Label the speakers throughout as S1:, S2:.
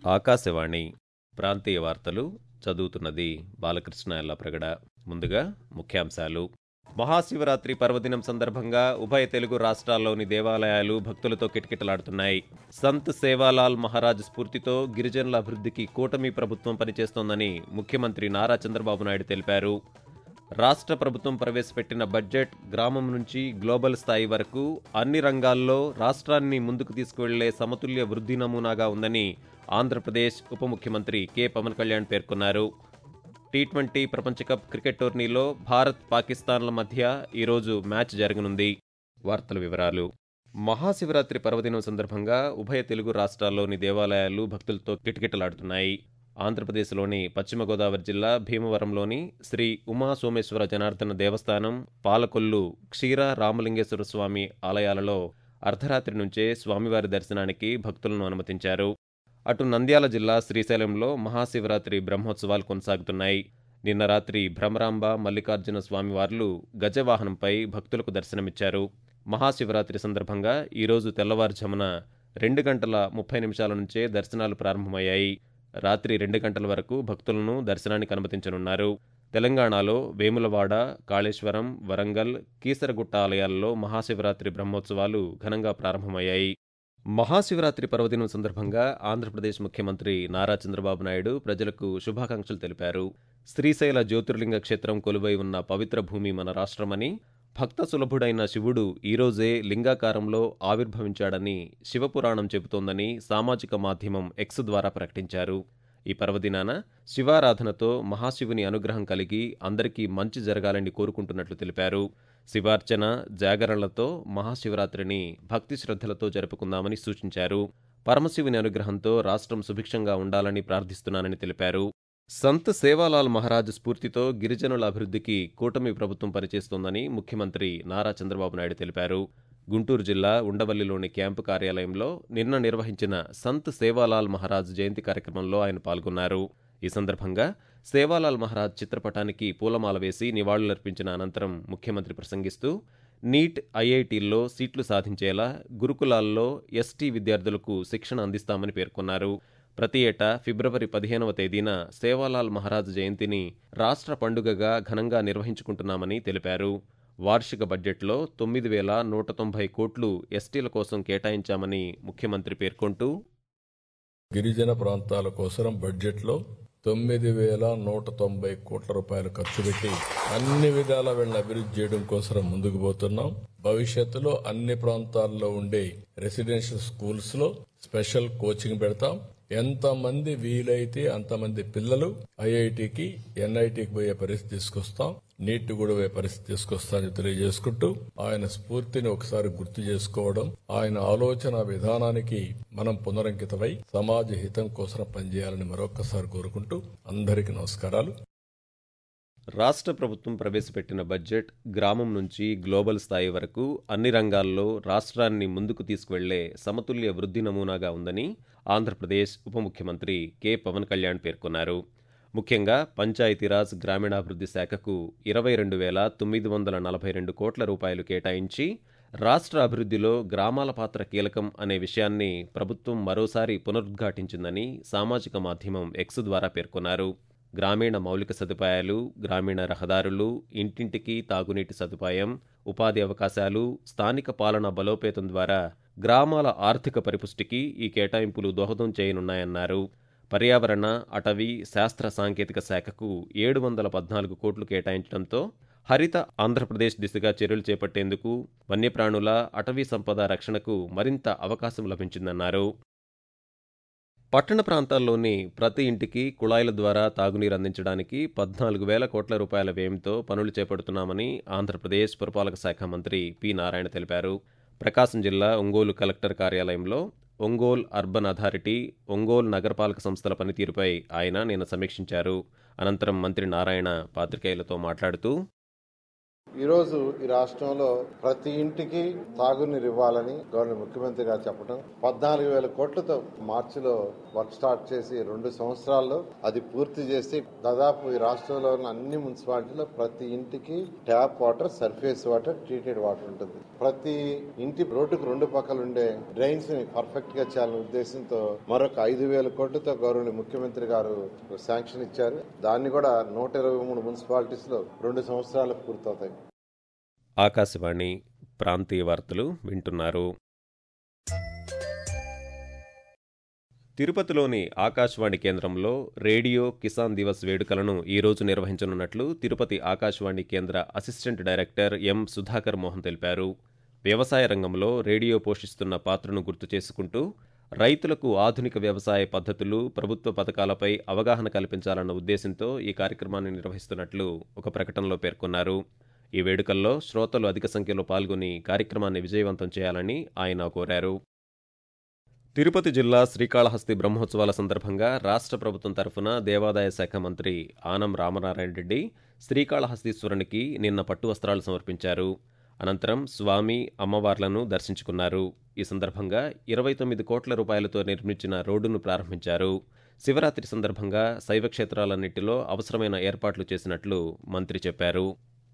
S1: ఆకాశవాణి ప్రాంతీయ వార్తలు చదువుతున్నది బాలకృష్ణ ఎల్లప్రగడ ముందుగా ముఖ్యాంశాలు మహాశివరాత్రి పర్వదినం సందర్భంగా ఉభయ తెలుగు రాష్ట్రాల్లోని దేవాలయాలు భక్తులతో కిటకిటలాడుతున్నాయి సంత్ సేవాలాల్ మహారాజ్ స్ఫూర్తితో గిరిజనుల అభివృద్ధికి కూటమి ప్రభుత్వం పనిచేస్తోందని ముఖ్యమంత్రి నారా చంద్రబాబు నాయుడు తెలిపారు రాష్ట్ర ప్రభుత్వం ప్రవేశపెట్టిన బడ్జెట్ గ్రామం నుంచి గ్లోబల్ స్థాయి వరకు అన్ని రంగాల్లో రాష్ట్రాన్ని ముందుకు తీసుకువెళ్లే సమతుల్య వృద్ధి నమూనాగా ఉందని ఆంధ్రప్రదేశ్ ఉప ముఖ్యమంత్రి కె పవన్ కళ్యాణ్ పేర్కొన్నారు టీ ట్వంటీ ప్రపంచ కప్ క్రికెట్ టోర్నీలో భారత్ పాకిస్తాన్ల మధ్య ఈరోజు మ్యాచ్ జరగనుంది వార్తల వివరాలు మహాశివరాత్రి పర్వదినం సందర్భంగా ఉభయ తెలుగు రాష్ట్రాల్లోని దేవాలయాలు భక్తులతో కిటకిటలాడుతున్నాయి ఆంధ్రప్రదేశ్లోని పశ్చిమ గోదావరి జిల్లా భీమవరంలోని శ్రీ ఉమా సోమేశ్వర జనార్దన దేవస్థానం పాలకొల్లు క్షీర రామలింగేశ్వర స్వామి ఆలయాలలో అర్ధరాత్రి నుంచే స్వామివారి దర్శనానికి భక్తులను అనుమతించారు అటు నంద్యాల జిల్లా శ్రీశైలంలో మహాశివరాత్రి బ్రహ్మోత్సవాలు కొనసాగుతున్నాయి నిన్న రాత్రి భ్రమరాంబ మల్లికార్జున స్వామివార్లు గజవాహనంపై భక్తులకు దర్శనమిచ్చారు మహాశివరాత్రి సందర్భంగా ఈరోజు తెల్లవారుజామున రెండు గంటల ముప్పై నిమిషాల నుంచే దర్శనాలు ప్రారంభమయ్యాయి రాత్రి రెండు గంటల వరకు భక్తులను దర్శనానికి అనుమతించనున్నారు తెలంగాణలో వేములవాడ కాళేశ్వరం వరంగల్ కీసరగుట్ట ఆలయాల్లో మహాశివరాత్రి బ్రహ్మోత్సవాలు ఘనంగా ప్రారంభమయ్యాయి మహాశివరాత్రి పర్వదినం సందర్భంగా ఆంధ్రప్రదేశ్ ముఖ్యమంత్రి నారా చంద్రబాబు నాయుడు ప్రజలకు శుభాకాంక్షలు తెలిపారు శ్రీశైల జ్యోతిర్లింగ క్షేత్రం కొలువై ఉన్న పవిత్ర భూమి మన రాష్ట్రమని భక్త సులభుడైన శివుడు ఈరోజే లింగాకారంలో ఆవిర్భవించాడని శివపురాణం చెబుతోందని సామాజిక మాధ్యమం ఎక్స్ ద్వారా ప్రకటించారు ఈ పర్వదినాన శివారాధనతో మహాశివుని అనుగ్రహం కలిగి అందరికీ మంచి జరగాలని కోరుకుంటున్నట్లు తెలిపారు శివార్చన జాగరణలతో మహాశివరాత్రిని భక్తి శ్రద్ధలతో జరుపుకుందామని సూచించారు పరమశివుని అనుగ్రహంతో రాష్ట్రం సుభిక్షంగా ఉండాలని ప్రార్థిస్తున్నానని తెలిపారు సంత్ సేవాలాల్ మహారాజ్ స్ఫూర్తితో గిరిజనుల అభివృద్ధికి కూటమి ప్రభుత్వం పనిచేస్తోందని ముఖ్యమంత్రి నారా చంద్రబాబు నాయుడు తెలిపారు గుంటూరు జిల్లా ఉండవల్లిలోని క్యాంపు కార్యాలయంలో నిన్న నిర్వహించిన సంత్ సేవాలాల్ మహారాజ్ జయంతి కార్యక్రమంలో ఆయన పాల్గొన్నారు ఈ సందర్భంగా సేవాలాల్ మహారాజ్ చిత్రపటానికి పూలమాల వేసి నివాళులర్పించిన అనంతరం ముఖ్యమంత్రి ప్రసంగిస్తూ నీట్ ఐఐటీల్లో సీట్లు సాధించేలా గురుకులాల్లో ఎస్టీ విద్యార్థులకు శిక్షణ అందిస్తామని పేర్కొన్నారు ప్రతి ఏటా ఫిబ్రవరి పదిహేనవ తేదీన సేవాలాల్ మహారాజ్ జయంతిని రాష్ట్ర పండుగగా ఘనంగా నిర్వహించుకుంటున్నామని తెలిపారు వార్షిక బడ్జెట్లో తొమ్మిది వేల నూట తొంభై కోట్లు ఎస్టీల కోసం కేటాయించామని ముఖ్యమంత్రి పేర్కొంటూ
S2: గిరిజన ప్రాంతాల కోసం బడ్జెట్లో తొమ్మిది వేల నూట తొంభై కోట్ల రూపాయలు ఖర్చు పెట్టి అన్ని విధాల వీళ్ళని అభివృద్ధి చేయడం కోసం ముందుకు పోతున్నాం భవిష్యత్తులో అన్ని ప్రాంతాల్లో ఉండే రెసిడెన్షియల్ స్కూల్స్ లో స్పెషల్ కోచింగ్ పెడతాం ఎంతమంది వీలైతే అంతమంది పిల్లలు ఐఐటికి ఎన్ఐటికి పోయే పరిస్థితి తీసుకొస్తాం నీట్ కూడా పోయే పరిస్థితి తీసుకొస్తామని తెలియజేసుకుంటూ ఆయన స్ఫూర్తిని ఒకసారి గుర్తు చేసుకోవడం ఆయన ఆలోచన విధానానికి మనం పునరంకితమై సమాజ హితం కోసం పనిచేయాలని మరొకసారి కోరుకుంటూ అందరికీ నమస్కారాలు
S1: రాష్ట్ర ప్రభుత్వం ప్రవేశపెట్టిన బడ్జెట్ గ్రామం నుంచి గ్లోబల్ స్థాయి వరకు అన్ని రంగాల్లో రాష్ట్రాన్ని ముందుకు తీసుకువెళ్లే సమతుల్య వృద్ధి నమూనాగా ఉందని ఆంధ్రప్రదేశ్ ఉప ముఖ్యమంత్రి కె పవన్ కళ్యాణ్ పేర్కొన్నారు ముఖ్యంగా పంచాయతీరాజ్ గ్రామీణాభివృద్ధి శాఖకు ఇరవై రెండు వేల తొమ్మిది వందల నలభై రెండు కోట్ల రూపాయలు కేటాయించి రాష్ట్ర అభివృద్ధిలో గ్రామాల పాత్ర కీలకం అనే విషయాన్ని ప్రభుత్వం మరోసారి పునరుద్ఘాటించిందని సామాజిక మాధ్యమం ఎక్స్ ద్వారా పేర్కొన్నారు గ్రామీణ మౌలిక సదుపాయాలు గ్రామీణ రహదారులు ఇంటింటికి తాగునీటి సదుపాయం ఉపాధి అవకాశాలు స్థానిక పాలన బలోపేతం ద్వారా గ్రామాల ఆర్థిక పరిపుష్టికి ఈ కేటాయింపులు దోహదం చేయనున్నాయన్నారు పర్యావరణ అటవీ శాస్త్ర సాంకేతిక శాఖకు ఏడు వందల పద్నాలుగు కోట్లు కేటాయించడంతో హరిత ఆంధ్రప్రదేశ్ దిశగా చర్యలు చేపట్టేందుకు వన్యప్రాణుల అటవీ సంపద రక్షణకు మరింత అవకాశం లభించిందన్నారు పట్టణ ప్రాంతాల్లోని ప్రతి ఇంటికి కుళాయిల ద్వారా తాగునీరు అందించడానికి పద్నాలుగు వేల కోట్ల రూపాయల వ్యయంతో పనులు చేపడుతున్నామని ఆంధ్రప్రదేశ్ పురపాలక శాఖ మంత్రి పి నారాయణ తెలిపారు ప్రకాశం జిల్లా ఒంగోలు కలెక్టర్ కార్యాలయంలో ఒంగోల్ అర్బన్ అథారిటీ ఒంగోలు నగరపాలక సంస్థల పనితీరుపై ఆయన నిన్న సమీక్షించారు అనంతరం మంత్రి నారాయణ పాత్రికేయులతో మాట్లాడుతూ
S3: ఈరోజు ఈ రాష్ట్రంలో ప్రతి ఇంటికి తాగునీరు ఇవ్వాలని గవర్నర్ ముఖ్యమంత్రి గారు చెప్పడం పద్నాలుగు వేల కోట్లతో మార్చిలో వర్క్ స్టార్ట్ చేసి రెండు సంవత్సరాల్లో అది పూర్తి చేసి దాదాపు ఈ రాష్ట్రంలో ఉన్న అన్ని మున్సిపాలిటీలో ప్రతి ఇంటికి tap water surface water treated water ఉంటుంది ప్రతి ఇంటి రోడ్డుకు రెండు పక్కల ఉండే డ్రైన్స్ ని పర్ఫెక్ట్ గా చేయాలనే ఉద్దేశంతో మరొక ఐదు వేల కోట్లతో గౌరవ ముఖ్యమంత్రి గారు శాంక్షన్ ఇచ్చారు దాన్ని కూడా నూట ఇరవై మూడు మున్సిపాలిటీస్ లో రెండు సంవత్సరాలు పూర్తవుతాయి
S1: ఆకాశవాణి ప్రాంతీయ వార్తలు వింటున్నారు తిరుపతిలోని ఆకాశవాణి కేంద్రంలో రేడియో కిసాన్ దివస్ వేడుకలను ఈరోజు నిర్వహించనున్నట్లు తిరుపతి ఆకాశవాణి కేంద్ర assistant director M Sudhakar Mohan తెలిపారు వ్యవసాయ రంగంలో రేడియో పోషిస్తున్న పాత్రను గుర్తు చేసుకుంటూ రైతులకు ఆధునిక వ్యవసాయ పద్ధతులు ప్రభుత్వ పథకాలపై అవగాహన కల్పించాలన్న ఉద్దేశంతో ఈ కార్యక్రమాన్ని నిర్వహిస్తున్నట్లు ఒక ప్రకటనలో పేర్కొన్నారు ఈ వేడుకల్లో శ్రోతలు అధిక సంఖ్యలో పాల్గొని కార్యక్రమాన్ని విజయవంతం చేయాలని ఆయన కోరారు తిరుపతి జిల్లా శ్రీకాళహస్తి బ్రహ్మోత్సవాల సందర్భంగా రాష్ట్ర ప్రభుత్వం తరఫున దేవాదాయ శాఖ మంత్రి ఆనం రామనారాయణ రెడ్డి శ్రీకాళహస్తీశ్వరునికి నిన్న పట్టు వస్త్రాలు సమర్పించారు అనంతరం స్వామి అమ్మవార్లను దర్శించుకున్నారు ఈ సందర్భంగా ఇరవై తొమ్మిది కోట్ల రూపాయలతో నిర్మించిన రోడ్డును ప్రారంభించారు శివరాత్రి సందర్భంగా శైవక్షేత్రాలన్నింటిలో అవసరమైన ఏర్పాట్లు చేసినట్లు మంత్రి చెప్పారు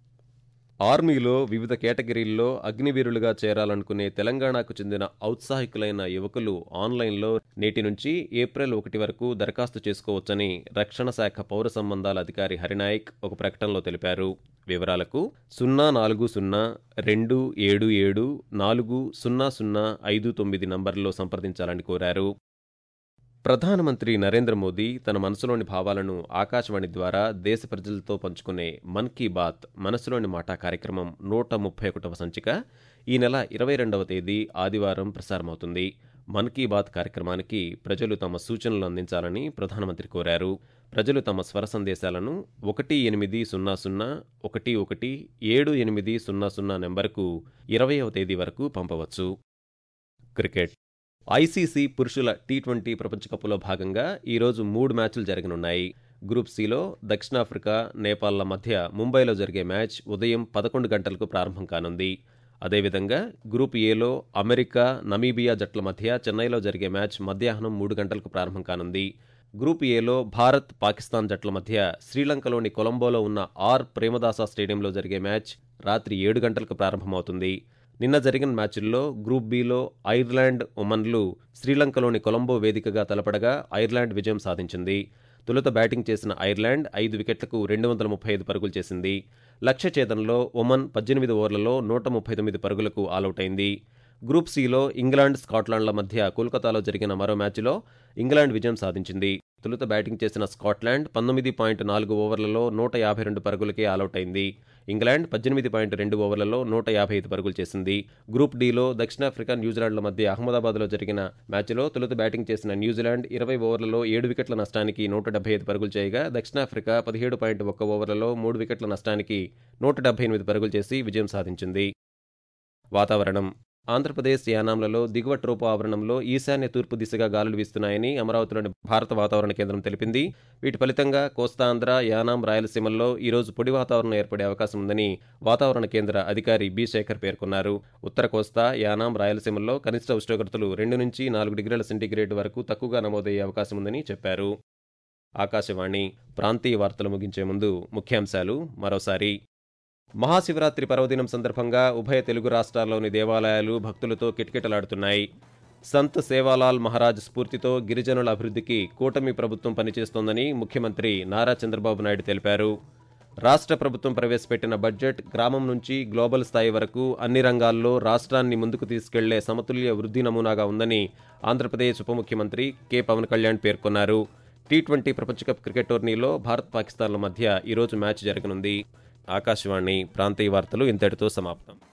S1: ఆర్మీలో వివిధ కేటగిరీల్లో అగ్నివీరులుగా చేరాలనుకునే తెలంగాణకు చెందిన ఔత్సాహికులైన యువకులు ఆన్లైన్లో నేటి నుంచి ఏప్రిల్ ఒకటి వరకు దరఖాస్తు చేసుకోవచ్చని రక్షణ శాఖ పౌర సంబంధాల అధికారి హరినాయక్ ఒక ప్రకటనలో తెలిపారు వివరాలకు సున్నా నాలుగు సున్నా రెండు ఏడు ఏడు నాలుగు సున్నా సున్నా ఐదు తొమ్మిది నంబర్లో సంప్రదించాలని కోరారు ప్రధానమంత్రి నరేంద్ర మోదీ తన మనసులోని భావాలను ఆకాశవాణి ద్వారా దేశ ప్రజలతో పంచుకునే మన్ కీ బాత్ మనసులోని మాట కార్యక్రమం నూట ముప్పై ఒకటవ సంచిక ఈ నెల ఇరవై రెండవ తేదీ ఆదివారం ప్రసారమవుతుంది మన్ కీ బాత్ కార్యక్రమానికి ప్రజలు తమ సూచనలు అందించాలని ప్రధానమంత్రి కోరారు ప్రజలు తమ స్వర సందేశాలను ఒకటి ఎనిమిది సున్నా సున్నా ఒకటి ఒకటి ఏడు ఎనిమిది సున్నా సున్నా నెంబర్కు ఇరవయవ తేదీ వరకు పంపవచ్చు క్రికెట్ ఐసీసీ పురుషుల టీ ట్వంటీ ప్రపంచ కప్లో భాగంగా ఈరోజు మూడు మ్యాచ్లు జరగనున్నాయి గ్రూప్ సిలో దక్షిణాఫ్రికా నేపాల్ల మధ్య ముంబైలో జరిగే మ్యాచ్ ఉదయం పదకొండు గంటలకు ప్రారంభం కానుంది అదేవిధంగా గ్రూప్ ఏలో అమెరికా నమీబియా జట్ల మధ్య చెన్నైలో జరిగే మ్యాచ్ మధ్యాహ్నం మూడు గంటలకు ప్రారంభం కానుంది గ్రూప్ ఏలో భారత్ పాకిస్తాన్ జట్ల మధ్య శ్రీలంకలోని కొలంబోలో ఉన్న ఆర్ ప్రేమదాస స్టేడియంలో జరిగే మ్యాచ్ రాత్రి ఏడు గంటలకు ప్రారంభమవుతుంది నిన్న జరిగిన మ్యాచ్ల్లో గ్రూప్ బిలో ఐర్లాండ్ ఒమన్లు శ్రీలంకలోని కొలంబో వేదికగా తలపడగా ఐర్లాండ్ విజయం సాధించింది తొలుత బ్యాటింగ్ చేసిన ఐర్లాండ్ ఐదు వికెట్లకు రెండు వందల ముప్పై ఐదు పరుగులు చేసింది లక్ష్య ఛేదనలో ఒమన్ పద్దెనిమిది ఓవర్లలో నూట ముప్పై తొమ్మిది పరుగులకు ఆలౌట్ అయింది గ్రూప్ సిలో ఇంగ్లాండ్ స్కాట్లాండ్ల మధ్య కోల్కతాలో జరిగిన మరో మ్యాచ్లో ఇంగ్లాండ్ విజయం సాధించింది తొలుత బ్యాటింగ్ చేసిన స్కాట్లాండ్ పంతొమ్మిది పాయింట్ నాలుగు ఓవర్లలో నూట యాభై రెండు పరుగులకే ఆలౌట్ అయింది ఇంగ్లాండ్ పద్దెనిమిది పాయింట్ రెండు ఓవర్లలో నూట యాభై ఐదు పరుగులు చేసింది గ్రూప్ డిలో దక్షిణాఫ్రికా న్యూజిలాండ్ల మధ్య అహ్మదాబాద్లో జరిగిన మ్యాచ్లో తొలుత బ్యాటింగ్ చేసిన న్యూజిలాండ్ ఇరవై ఓవర్లలో ఏడు వికెట్ల నష్టానికి నూట డెబ్బై ఐదు పరుగులు చేయగా దక్షిణాఫ్రికా పదిహేడు పాయింట్ ఒక్క ఓవర్లలో మూడు వికెట్ల నష్టానికి నూట డెబ్బై ఎనిమిది పరుగులు చేసి విజయం సాధించింది వాతావరణం ఆంధ్రప్రదేశ్ యానాంలలో దిగువ ట్రోపో ఆవరణంలో ఈశాన్య తూర్పు దిశగా గాలులు వీస్తున్నాయని అమరావతిలోని భారత వాతావరణ కేంద్రం తెలిపింది వీటి ఫలితంగా కోస్తాంధ్ర యానాం రాయలసీమల్లో ఈరోజు పొడి వాతావరణం ఏర్పడే అవకాశం ఉందని వాతావరణ కేంద్ర అధికారి బి శేఖర్ పేర్కొన్నారు ఉత్తర కోస్తా యానాం రాయలసీమల్లో కనిష్ట ఉష్ణోగ్రతలు రెండు నుంచి నాలుగు డిగ్రీల సెంటీగ్రేడ్ వరకు తక్కువగా నమోదయ్యే అవకాశం ఉందని చెప్పారు ఆకాశవాణి ప్రాంతీయ వార్తలు ముగించే ముందు ముఖ్యాంశాలు మరోసారి మహాశివరాత్రి పర్వదినం సందర్భంగా ఉభయ తెలుగు రాష్ట్రాల్లోని దేవాలయాలు భక్తులతో కిటకిటలాడుతున్నాయి సంత్ సేవాలాల్ మహారాజ్ స్ఫూర్తితో గిరిజనుల అభివృద్ధికి కూటమి ప్రభుత్వం పనిచేస్తోందని ముఖ్యమంత్రి నారా చంద్రబాబు నాయుడు తెలిపారు రాష్ట్ర ప్రభుత్వం ప్రవేశపెట్టిన బడ్జెట్ గ్రామం నుంచి గ్లోబల్ స్థాయి వరకు అన్ని రంగాల్లో రాష్ట్రాన్ని ముందుకు తీసుకెళ్లే సమతుల్య వృద్ధి నమూనాగా ఉందని ఆంధ్రప్రదేశ్ ఉప ముఖ్యమంత్రి కె పవన్ కళ్యాణ్ పేర్కొన్నారు టీ ట్వంటీ ప్రపంచ కప్ క్రికెట్ టోర్నీలో భారత్ పాకిస్తాన్ల మధ్య ఈరోజు మ్యాచ్ జరగనుంది ఆకాశవాణి ప్రాంతీయ వార్తలు ఇంతటితో సమాప్తం